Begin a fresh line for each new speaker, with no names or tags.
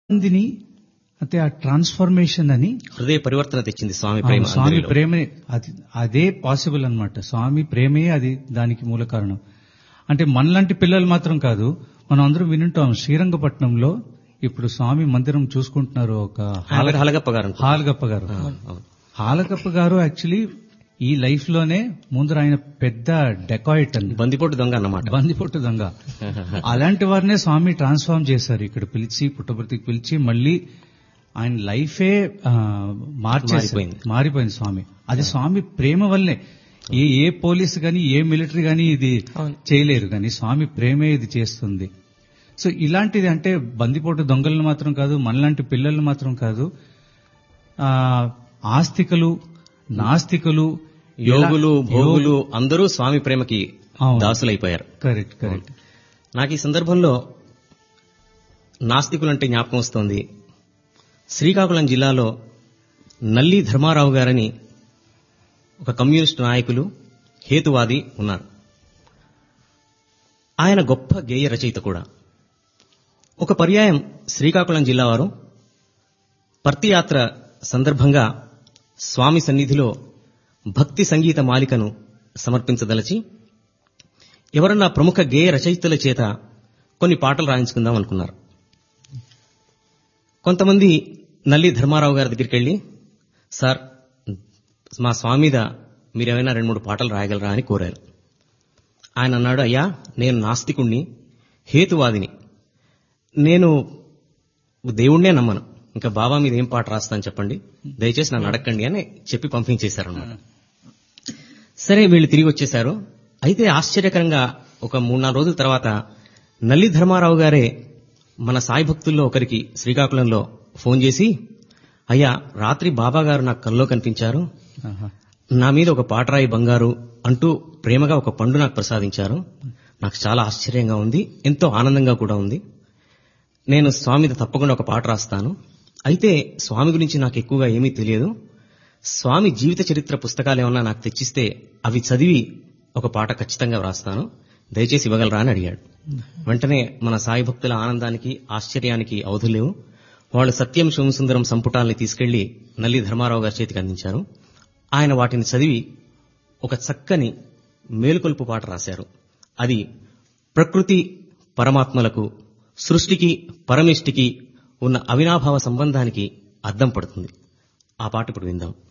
మందిని అంటే ఆ ట్రాన్స్ఫర్మేషన్ అని
హృదయ పరివర్తన తెచ్చింది స్వామి ప్రేమ
అవును, స్వామి
అందరిలో.
ప్రేమే అది అదే పాసిబుల్ అన్నమాట స్వామి ప్రేమే అది దానికి మూల కారణం అంటే మనలాంటి పిల్లలు మాత్రం కాదు మనం అందరం వినుంటాం శ్రీరంగపట్నంలో ఇప్పుడు స్వామి మందిరం చూసుకుంటున్నారు ఒక
ఆయన పేరు హలగప్ప గారు అనుకుంటా.
హాల్గప్ప గారు
ఆ, అవును.
హాలగప్ప గారు యాక్చువల్లీ ఈ లైఫ్ లోనే ముందర ఆయన పెద్ద డెకాయిట్ అండి
బందిపోటు దొంగ అన్నమాట
బందిపొట్టు దొంగ అలాంటి వారినే స్వామి ట్రాన్స్ఫార్మ్ చేశారు ఇక్కడ పిలిచి పుట్టపర్తికి పిలిచి మళ్ళీ ఆయన లైఫే ఆ, మార్చేశారు
మారిపోయింది.
మారిపోయింది స్వామి అది స్వామి ప్రేమ వల్లే ఏ ఏ పోలీస్ గాని ఏ మిలిటరీ గాని ఇది చేయలేరు కానీ స్వామి ప్రేమే ఇది చేస్తుంది సో ఇలాంటిది అంటే బందిపోటు దొంగలను మాత్రం కాదు మనలాంటి పిల్లలు మాత్రం కాదు ఆ ఆస్తికులు నాస్తికులు
యోగులు భోగులు అందరూ స్వామి ప్రేమకి
అవును.
దాసులైపోయారు
కరెక్ట్ కరెక్ట్
నాకు ఈ సందర్భంలో నాస్తికులంటే జ్ఞాపకం వస్తోంది శ్రీకాకుళం జిల్లాలో నల్లి ధర్మారావు గారని ఒక కమ్యూనిస్టు నాయకులు హేతువాది ఉన్నారు ఆయన గొప్ప గేయ రచయిత కూడా ఒక పర్యాయం శ్రీకాకుళం జిల్లా వారు పర్తియాత్ర సందర్భంగా స్వామి సన్నిధిలో భక్తి సంగీత మాలికను సమర్పించదలచి ఎవరన్నా ప్రముఖ గేయ రచయితల చేత కొన్ని పాటలు రాయించుకుందాం అనుకున్నారు కొంతమంది నల్లి ధర్మారావు గారి దగ్గరికి వెళ్ళి సార్ మా స్వామి మీద మీరేమైనా రెండు మూడు పాటలు రాయగలరా అని కోరారు ఆయన అన్నాడు అయ్యా నేను నాస్తికుణ్ణి హేతువాదిని నేను దేవుణ్ణే నమ్మను ఇంకా బాబా మీద ఏం పాట రాస్తాను చెప్పండి దయచేసి నన్ను అడగండి అని చెప్పి పంపించేశారన్నమాట సరే వీళ్ళు తిరిగి వచ్చేశారు అయితే ఆశ్చర్యకరంగా ఒక మూడు నాలుగు రోజుల తర్వాత నల్లి ధర్మారావు గారే మన సాయి భక్తుల్లో ఒకరికి శ్రీకాకుళంలో ఫోన్ చేసి అయ్యా రాత్రి బాబా గారు నాకు కల్లో కనిపించారు
ఆహా.
నా మీద ఒక పాటరాయి బంగారు అంటూ ప్రేమగా ఒక పండు నాకు ప్రసాదించారు నాకు చాలా ఆశ్చర్యంగా ఉంది ఎంతో ఆనందంగా కూడా ఉంది నేను స్వామి మీద తప్పకుండా ఒక పాట రాస్తాను అయితే స్వామి గురించి నాకు ఎక్కువగా ఏమీ తెలియదు స్వామి జీవిత చరిత్ర పుస్తకాలు ఏమన్నా నాకు తెచ్చిస్తే అవి చదివి ఒక పాట ఖచ్చితంగా వ్రాస్తాను దయచేసి ఇవ్వగలరా అని అడిగాడు వెంటనే మన సాయి భక్తుల ఆనందానికి ఆశ్చర్యానికి అవధులేవు వాళ్ళు సత్యం శివసుందరం సంపుటాల్ని తీసుకెళ్లి నల్లి ధర్మారావు గారి చేతికి అందించారు ఆయన వాటిని చదివి ఒక చక్కని మేలుకొల్పు పాట రాశారు అది ప్రకృతి పరమాత్మలకు సృష్టికి పరమిష్టికి ఉన్న అవినాభావ సంబంధానికి అద్దం పడుతుంది ఆ పాట ఇప్పుడు విందాం